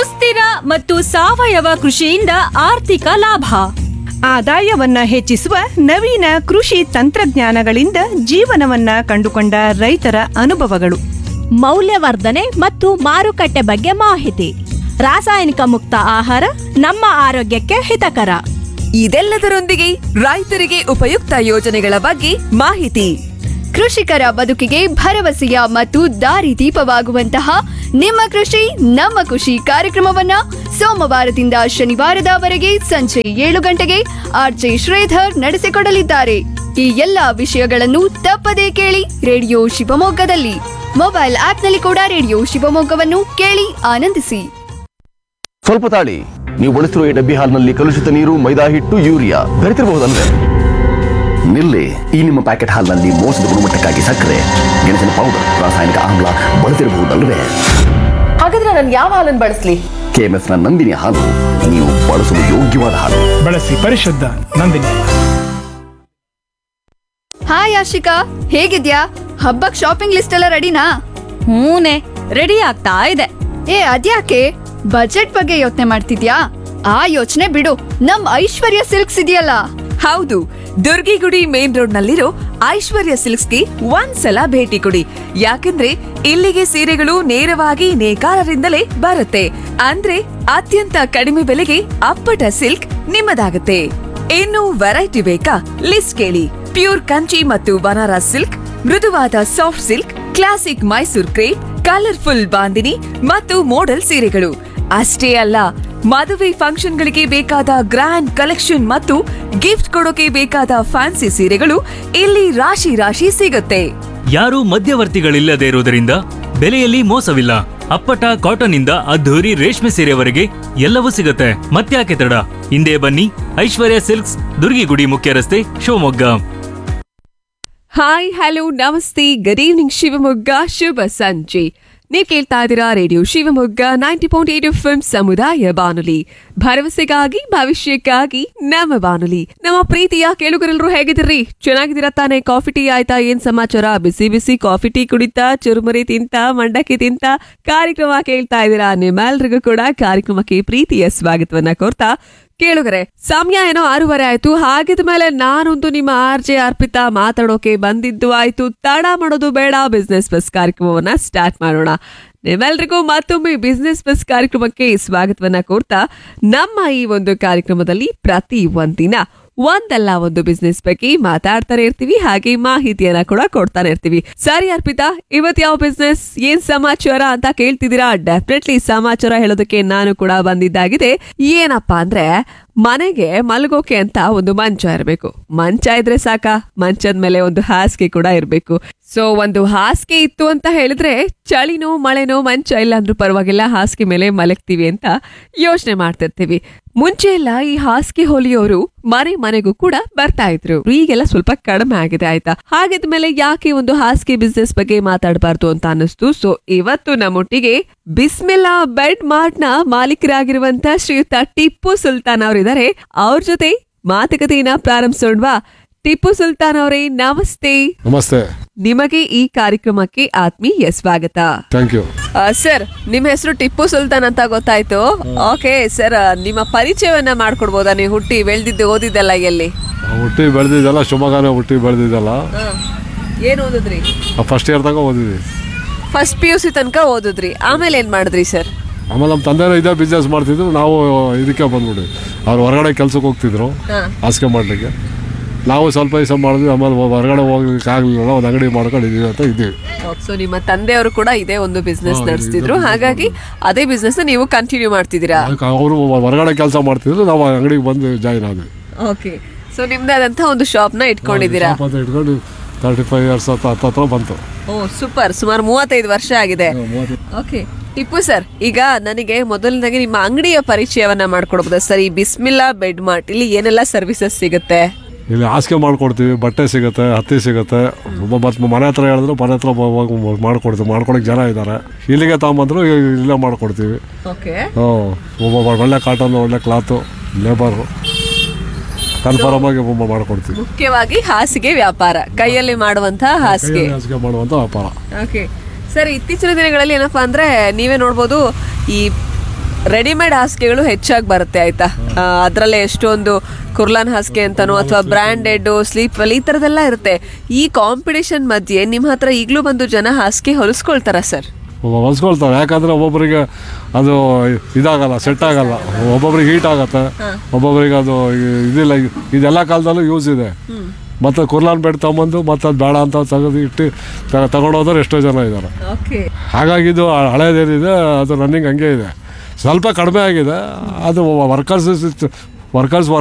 ಸುಸ್ಥಿರ ಮತ್ತು ಸಾವಯವ ಕೃಷಿಯಿಂದ ಆರ್ಥಿಕ ಲಾಭ ಆದಾಯವನ್ನ ಹೆಚ್ಚಿಸುವ ನವೀನ ಕೃಷಿ ತಂತ್ರಜ್ಞಾನಗಳಿಂದ ಜೀವನವನ್ನ ಕಂಡುಕೊಂಡ ರೈತರ ಅನುಭವಗಳು ಮೌಲ್ಯವರ್ಧನೆ ಮತ್ತು ಮಾರುಕಟ್ಟೆ ಬಗ್ಗೆ ಮಾಹಿತಿ ರಾಸಾಯನಿಕ ಮುಕ್ತ ಆಹಾರ ನಮ್ಮ ಆರೋಗ್ಯಕ್ಕೆ ಹಿತಕರ ಇದೆಲ್ಲದರೊಂದಿಗೆ ರೈತರಿಗೆ ಉಪಯುಕ್ತ ಯೋಜನೆಗಳ ಬಗ್ಗೆ ಮಾಹಿತಿ ಕೃಷಿಕರ ಬದುಕಿಗೆ ಭರವಸೆಯ ಮತ್ತು ದಾರಿದೀಪವಾಗುವಂತಹ ನಿಮ್ಮ ಕೃಷಿ ನಮ್ಮ ಖುಷಿ ಕಾರ್ಯಕ್ರಮವನ್ನ ಸೋಮವಾರದಿಂದ ಶನಿವಾರದವರೆಗೆ ಸಂಜೆ ಏಳು ಗಂಟೆಗೆ ಆರ್ಜೆ ಶ್ರೀಧರ್ ನಡೆಸಿಕೊಡಲಿದ್ದಾರೆ ಈ ಎಲ್ಲಾ ವಿಷಯಗಳನ್ನು ತಪ್ಪದೇ ಕೇಳಿ ರೇಡಿಯೋ ಶಿವಮೊಗ್ಗದಲ್ಲಿ ಮೊಬೈಲ್ ಆಪ್ನಲ್ಲಿ ಕೂಡ ರೇಡಿಯೋ ಶಿವಮೊಗ್ಗವನ್ನು ಕೇಳಿ ಆನಂದಿಸಿ ಸ್ವಲ್ಪ ತಾಳಿ ನೀವು ಬಳಸಿರುವ ಈ ಡಬ್ಬಿ ಹಾಲ್ನಲ್ಲಿ ಕಲುಷಿತ ನೀರು ಮೈದಾ ಹಿಟ್ಟು ಯೂರಿಯಾ ಬೆರೆತಿರಬಹುದಲ್ವೇ ನಿಲ್ಲಿ ಈ ನಿಮ್ಮ ಪ್ಯಾಕೆಟ್ ಹಾಲ್ನಲ್ಲಿ ಮೋಸದ ಗುಣಮಟ್ಟಕ್ಕಾಗಿ ಸಕ್ಕರೆ ಗೆಣಸಿನ ಪೌಡರ್ ರಾಸಾಯನಿಕ ಆಮ್ಲ ಬಳಸಿರಬಹುದಲ್ವೇ ಹಾಗಾದ್ರೆ ನಾನು ಯಾವ ಹಾಲನ್ನು ಬಳಸಲಿ ಕೆಎಂಎಫ್ ನ ನಂದಿನಿ ಹಾಲು ನೀವು ಬಳಸಲು ಯೋಗ್ಯವಾದ ಹಾಲು ಬಳಸಿ ಪರಿಶುದ್ಧ ನಂದಿನಿ ಹಾಯ್ ಆಶಿಕಾ ಹೇಗಿದ್ಯಾ ಹಬ್ಬಕ್ ಶಾಪಿಂಗ್ ಲಿಸ್ಟ್ ಎಲ್ಲ ರೆಡಿನಾ ಹೂನೆ ರೆಡಿ ಆಗ್ತಾ ಇದೆ ಏ ಅದ್ಯಾಕೆ ಬಜೆಟ್ ಬಗ್ಗೆ ಯೋಚನೆ ಮಾಡ್ತಿದ್ಯಾ ಆ ಯೋಚನೆ ಬಿಡು ನಮ್ ಐಶ್ವರ್ಯ ಸಿಲ್ಕ್ಸ್ ಇದೆಯಲ್ಲ ಹೌದು ದುರ್ಗಿಗುಡಿ ಮೇನ್ ರೋಡ್ ನಲ್ಲಿರೋ ಐಶ್ವರ್ಯ ಸಿಲ್ಕ್ಸ್ಗೆ ಒಂದ್ಸಲ ಭೇಟಿ ಕೊಡಿ ಯಾಕಂದ್ರೆ ಇಲ್ಲಿಗೆ ಸೀರೆಗಳು ನೇರವಾಗಿ ನೇಕಾರರಿಂದಲೇ ಬರುತ್ತೆ ಅಂದ್ರೆ ಅತ್ಯಂತ ಕಡಿಮೆ ಬೆಲೆಗೆ ಅಪ್ಪಟ ಸಿಲ್ಕ್ ನಿಮ್ಮದಾಗುತ್ತೆ ಇನ್ನು ವೆರೈಟಿ ಬೇಕಾ ಲಿಸ್ಟ್ ಕೇಳಿ ಪ್ಯೂರ್ ಕಂಚಿ ಮತ್ತು ಬನಾರಸ್ ಸಿಲ್ಕ್ ಮೃದುವಾದ soft silk classic Mysore crepe colourful bandhani ಮತ್ತು ಮೋಡಲ್ ಸೀರೆಗಳು ಅಷ್ಟೇ ಅಲ್ಲ ಮದುವೆ ಫಂಕ್ಷನ್ಗಳಿಗೆ ಬೇಕಾದ ಗ್ರ್ಯಾಂಡ್ ಕಲೆಕ್ಷನ್ ಮತ್ತು ಗಿಫ್ಟ್ ಕೊಡೋಕೆ ಬೇಕಾದ ಫ್ಯಾನ್ಸಿ ಸೀರೆಗಳು ಇಲ್ಲಿ ರಾಶಿ ರಾಶಿ ಸಿಗುತ್ತೆ ಯಾರೂ ಮಧ್ಯವರ್ತಿಗಳಿಲ್ಲದೆ ಇರುವುದರಿಂದ ಬೆಲೆಯಲ್ಲಿ ಮೋಸವಿಲ್ಲ ಅಪ್ಪಟ ಕಾಟನ್ ಇಂದ ಅದ್ಧೂರಿ ರೇಷ್ಮೆ ಸೀರೆವರೆಗೆ ಎಲ್ಲವೂ ಸಿಗುತ್ತೆ ಮತ್ತ್ಯಾಕೆ ತಡ ಹಿಂದೆ ಬನ್ನಿ ಐಶ್ವರ್ಯ ಸಿಲ್ಕ್ಸ್ ದುರ್ಗಿಗುಡಿ ಮುಖ್ಯ ರಸ್ತೆ Shivamogga hi hello namaste good evening Shivamogga ಶುಭ ಸಂಜೆ ನೀವು ಕೇಳ್ತಾ ಇದ್ದೀರಾ radio Shivamogga ninety point eight F ಸಮುದಾಯ ಬಾನುಲಿ ಭರವಸೆಗಾಗಿ ಭವಿಷ್ಯಕ್ಕಾಗಿ ನಮ್ಮ ಬಾನುಲಿ ನಮ್ಮ ಪ್ರೀತಿಯ ಕೇಳುಗರೆಲ್ಲರೂ ಹೇಗಿದ್ದೀರಿ ಚೆನ್ನಾಗಿದ್ದೀರಾ ತಾನೇ ಕಾಫಿ ಟೀ ಆಯ್ತಾ ಏನ್ ಸಮಾಚಾರ ಬಿಸಿ ಬಿಸಿ ಕಾಫಿ ಟೀ ಕುಡಿತಾ ಚುರುಮುರಿ ತಿಂತ ಮಂಡಕ್ಕಿ ತಿಂತ ಕಾರ್ಯಕ್ರಮ ಕೇಳ್ತಾ ಇದ್ದೀರಾ ನಿಮ್ಮೆಲ್ರಿಗೂ ಕೂಡ ಕಾರ್ಯಕ್ರಮಕ್ಕೆ ಪ್ರೀತಿಯ ಸ್ವಾಗತವನ್ನ ಕೋರ್ತಾ ಕೇಳುಗರೆ ಸಮಯ ಏನೋ ಆರೂವರೆ ಆಯ್ತು ಹಾಗಿದ ಮೇಲೆ ನಾನೊಂದು ನಿಮ್ಮ ಆರ್ ಜೆ ಅರ್ಪಿತಾ ಮಾತಾಡೋಕೆ ಬಂದಿದ್ದು ಆಯ್ತು ತಡ ಮಾಡೋದು ಬೇಡ ಬಿಸ್ನೆಸ್ ಬಸ್ ಕಾರ್ಯಕ್ರಮವನ್ನ ಸ್ಟಾರ್ಟ್ ಮಾಡೋಣ ನಿಮ್ಮೆಲ್ರಿಗೂ ಮತ್ತೊಮ್ಮೆ ಬಿಸ್ನೆಸ್ ಬಸ್ ಕಾರ್ಯಕ್ರಮಕ್ಕೆ ಸ್ವಾಗತವನ್ನ ಕೋರ್ತಾ ನಮ್ಮ ಈ ಒಂದು ಕಾರ್ಯಕ್ರಮದಲ್ಲಿ ಪ್ರತಿ ಒಂದಿನ ಒಂದಲ್ಲ ಒಂದು ಬಿಸ್ನೆಸ್ ಬಗ್ಗೆ ಮಾತಾಡ್ತಾನೆ ಇರ್ತೀವಿ ಹಾಗೆ ಮಾಹಿತಿಯನ್ನ ಕೂಡ ಕೊಡ್ತಾನೆ ಇರ್ತೀವಿ ಸರಿ ಅರ್ಪಿತಾ ಇವತ್ ಯಾವ ಬಿಸ್ನೆಸ್ ಏನ್ ಸಮಾಚಾರ ಅಂತ ಕೇಳ್ತಿದ್ದೀರಾ ಡೆಫಿನೆಟ್ಲಿ ಸಮಾಚಾರ ಹೇಳೋದಕ್ಕೆ ನಾನು ಕೂಡ ಬಂದಿದ್ದಾಗಿದೆ ಏನಪ್ಪಾ ಅಂದ್ರೆ ಮನೆಗೆ ಮಲಗೋಕೆ ಅಂತ ಒಂದು ಮಂಚ ಇರಬೇಕು ಮಂಚ ಇದ್ರೆ ಸಾಕ ಮಂಚದ ಮೇಲೆ ಒಂದು ಹಾಸಿಗೆ ಕೂಡ ಇರಬೇಕು ಸೊ ಒಂದು ಹಾಸಿಗೆ ಇತ್ತು ಅಂತ ಹೇಳಿದ್ರೆ ಚಳಿನೋ ಮಳೆನೋ ಮಂಚ ಇಲ್ಲ ಅಂದ್ರೂ ಪರವಾಗಿಲ್ಲ ಹಾಸಿಗೆ ಮೇಲೆ ಮಲಗ್ತೀವಿ ಅಂತ ಯೋಚನೆ ಮಾಡ್ತಿರ್ತೀವಿ ಮುಂಚೆ ಎಲ್ಲ ಈ ಹಾಸಿಗೆ ಹೊಲಿಯೋರು ಮನೆ ಮನೆಗೂ ಕೂಡ ಬರ್ತಾ ಇದ್ರು ಈಗೆಲ್ಲ ಸ್ವಲ್ಪ ಕಡಿಮೆ ಆಗಿದೆ ಆಯ್ತಾ ಹಾಗಿದ್ಮೇಲೆ ಯಾಕೆ ಒಂದು ಹಾಸಿಗೆ ಬಿಸ್ನೆಸ್ ಬಗ್ಗೆ ಮಾತಾಡಬಾರ್ದು ಅಂತ ಅನಿಸ್ತು ಸೊ ಇವತ್ತು ನಮ್ಮೊಟ್ಟಿಗೆ ಬಿಸ್ಮಿಲ್ಲಾ ಬೆಡ್ ಮಾರ್ಟ್ ನ ಮಾಲೀಕರಾಗಿರುವಂತ ಶ್ರೀಯುತ ಟಿಪ್ಪು ಸುಲ್ತಾನ್ ಅವರಿದ್ದಾರೆ ಅವ್ರ ಜೊತೆ ಮಾತುಕತೆಯನ್ನ ಪ್ರಾರಂಭಿಸೋಣವಾ ಟಿಪ್ಪು ಸುಲ್ತಾನ್ ಅವರೇ ನಮಸ್ತೆ ನಮಸ್ತೆ ನಿಮಗೆ ಈ ಕಾರ್ಯಕ್ರಮಕ್ಕೆ ಆತ್ಮೀಯ ಸ್ವಾಗತ ಥ್ಯಾಂಕ್ ಯು ಸರ್ ನಿಮ್ಮ ಹೆಸರು ಟಿಪ್ಪು ಸುಲ್ತಾನ್ ಅಂತ ಗೊತ್ತಾಯ್ತು ಓಕೆ ಸರ್ ನಿಮ್ಮ ಪರಿಚಯವನ್ನ ಮಾಡ್ಕೊಡ್ಬೋದಾ ನೀವು ಹುಟ್ಟಿ ಬೆಳೆದಿದ್ದು ಓದಿದ್ದಲ್ಲ ಎಲ್ಲಿ ಹುಟ್ಟಿ ಬೆಳೆದಿದ್ದಲ್ಲ ಶಿವಮೊಗ್ಗನೇ ಹುಟ್ಟಿ ಬೆಳೆದಿದ್ದಲ್ಲ ಏನ್ ಓದಿದ್ರಿ ಫಸ್ಟ್ ಇಯರ್ ತನಕ ಓದಿದ್ವಿ ಫಸ್ಟ್ ಪಿ ಯು ಸಿ ತನಕ ಓದಿದ್ರಿ ಆಮೇಲೆ ಏನ್ ಮಾಡಿದ್ರಿ ಸರ್ ಆಮೇಲೆ ನಮ್ಮ ತಂದೆನೂ ಇದೇ ಬಿಸ್ನೆಸ್ ಮಾಡ್ತಿದ್ರು ನಾವು ಇದಕ್ಕೆ ಬಂದ್ಬಿಡಿ ಅವ್ರು ಹೊರಗಡೆ ಕೆಲ್ಸಕ್ಕೆ ಹೋಗ್ತಿದ್ರು ಹಾಸಿಗೆ ಮಾಡಲಿಕ್ಕೆ ನಾವು ಸ್ವಲ್ಪ ದಿವಸ ಮಾಡಿದ್ವಿ ಆಮೇಲೆ ಹೊರಗಡೆ ಹೋಗ್ಲಿಕ್ಕೆ ಆಗಲಿಲ್ಲ ಒಂದು ಅಂಗಡಿ ಮಾಡ್ಕೊಂಡು ಇದೀವಿ ಅಂತ ಇದ್ದೀವಿ ಸೊ ನಿಮ್ಮ ತಂದೆಯವರು ಕೂಡ ಇದೇ ಒಂದು ಬಿಸ್ನೆಸ್ ನಡೆಸ್ತಿದ್ರು ಹಾಗಾಗಿ ಅದೇ ಬಿಸ್ನೆಸ್ ನೀವು ಕಂಟಿನ್ಯೂ ಮಾಡ್ತಿದ್ದೀರಾ ಅದಕ್ಕೆ ಅವರು ಹೊರಗಡೆ ಕೆಲಸ ಮಾಡ್ತಿದ್ರು ನಾವು ಅಂಗಡಿಗೆ ಬಂದು ಜಾಯಿನ್ ಆದ್ವಿ ಓಕೆ ಸೊ ನಿಮ್ದಾದಂತ ಒಂದು ಶಾಪ್ ನ ಇಟ್ಕೊಂಡಿದ್ದೀರಾ ಶಾಪ್ ಅಂತ ಇಟ್ಕೊಂಡು ತರ್ಟಿ ಫೈವ್ ಇಯರ್ಸ್ ಹತ್ತು ಹತ್ರ ಬಂತು ಓ ಸೂಪರ್ ಸುಮಾರು ಮೂವತ್ತೈದು ವರ್ಷ ಆಗಿದೆ ಓಕೆ ಟಿಪ್ಪು ಸರ್ ಈಗ ನನಗೆ ಮೊದಲನೇದಾಗಿ ನಿಮ್ಮ ಅಂಗಡಿಯ ಪರಿಚಯವನ್ನ ಮಾಡ್ಕೊಡ್ಬೋದಾ ಸರ್ ಈ ಬಿಸ್ಮಿಲ್ಲಾ ಬೆಡ್ ಮಾರ್ಟ್ ಇಲ್ಲಿ ಏನೆಲ್ಲ ಸರ್ವಿಸಸ್ ಸಿಗುತ್ತೆ ಇಲ್ಲಿ ಹಾಸಿಗೆ ಮಾಡ್ಕೊಡ್ತೀವಿ ಬಟ್ಟೆ ಸಿಗುತ್ತೆ ಹತ್ತಿ ಸಿಗುತ್ತೆ ಮತ್ತು ಮನೆ ಹತ್ರ ಹೇಳಿದ್ರು ಮನೆ ಹತ್ರ ಹೋಗಿ ಮಾಡ್ಕೊಡ್ತೀವಿ ಮಾಡ್ಕೊಳಕ್ಕೆ ಜನ ಇದ್ದಾರೆ ಇಲ್ಲಿಗೆ ತಗೊಂಬಂದ್ರು ಇಲ್ಲೇ ಮಾಡ್ಕೊಡ್ತೀವಿ ಓಕೆ ಹ್ಞೂ ಒಬ್ಬ ಒಳ್ಳೆ ಕಾಟನ್ ಒಳ್ಳೆ ಕ್ಲಾತು ಲೇಬರು ಕನ್ಫರ್ಮ್ ಆಗಿ ಒಬ್ಬ ಮಾಡ್ಕೊಡ್ತೀವಿ ಮುಖ್ಯವಾಗಿ ಹಾಸಿಗೆ ವ್ಯಾಪಾರ ಕೈಯಲ್ಲಿ ಮಾಡುವಂತಹ ಹಾಸಿಗೆ ಕೈಯಲ್ಲಿ ಹಾಸಿಗೆ ಮಾಡುವಂಥ ವ್ಯಾಪಾರ ಓಕೆ ಸರ್ ಇತ್ತೀಚಿನ ದಿನಗಳಲ್ಲಿ ಏನಪ್ಪಾ ಅಂದ್ರೆ ನೀವೇ ನೋಡ್ಬೋದು ಈ ರೆಡಿಮೇಡ್ ಹಾಸಿಗೆಗಳು ಹೆಚ್ಚಾಗಿ ಬರುತ್ತೆ ಆಯ್ತಾ ಅದರಲ್ಲೇ ಎಷ್ಟೊಂದು ಕುರ್ಲಾನ್ ಹಾಸಿಗೆ ಅಂತನೋ ಅಥವಾ ಬ್ರ್ಯಾಂಡೆಡ್ ಸ್ಲೀಪ್ ವೆಲ್ ಈ ಥರದ್ದೆಲ್ಲ ಇರುತ್ತೆ ಈ ಕಾಂಪಿಟೇಷನ್ ಮಧ್ಯೆ ನಿಮ್ಮ ಹತ್ರ ಈಗಲೂ ಬಂದು ಜನ ಹಾಸಿಗೆ ಹೊಲಿಸ್ಕೊಳ್ತಾರ ಸರ್ ಹೊಲ್ಸ್ಕೊಳ್ತಾರೆ ಯಾಕಂದ್ರೆ ಒಬ್ಬೊಬ್ಬರಿಗೆ ಅದು ಇದಾಗಲ್ಲ ಸೆಟ್ ಆಗಲ್ಲ ಒಬ್ಬೊಬ್ರಿಗೆ ಹೀಟ್ ಆಗತ್ತೆ ಒಬ್ಬೊಬ್ಬರಿಗೆ ಅದು ಇದಿಲ್ಲ ಇದೆಲ್ಲ ಕಾಲದಲ್ಲೂ ಯೂಸ್ ಇದೆ ಮತ್ತು ಕುರ್ಲಾನ್ ಬೆಡ್ ತಗೊಂಬಂದು ಮತ್ತು ಅದು ಬೇಡ ಅಂತ ತೆಗೆದು ಇಟ್ಟು ತ- ತಗೊಂಡೋದ್ರೆ ಎಷ್ಟೋ ಜನ ಇದ್ದಾರೆ ಓಕೆ ಹಾಗಾಗಿ ಇದು ಹಳೇದೇನಿದೆ ಅದು ರನ್ನಿಂಗ್ ಹಂಗೆ ಇದೆ ಸ್ವಲ್ಪ ಕಡಿಮೆ ಆಗಿದೆ ಅದು ವರ್ಕರ್ಸ್ ವರ್ಕರ್ಸ್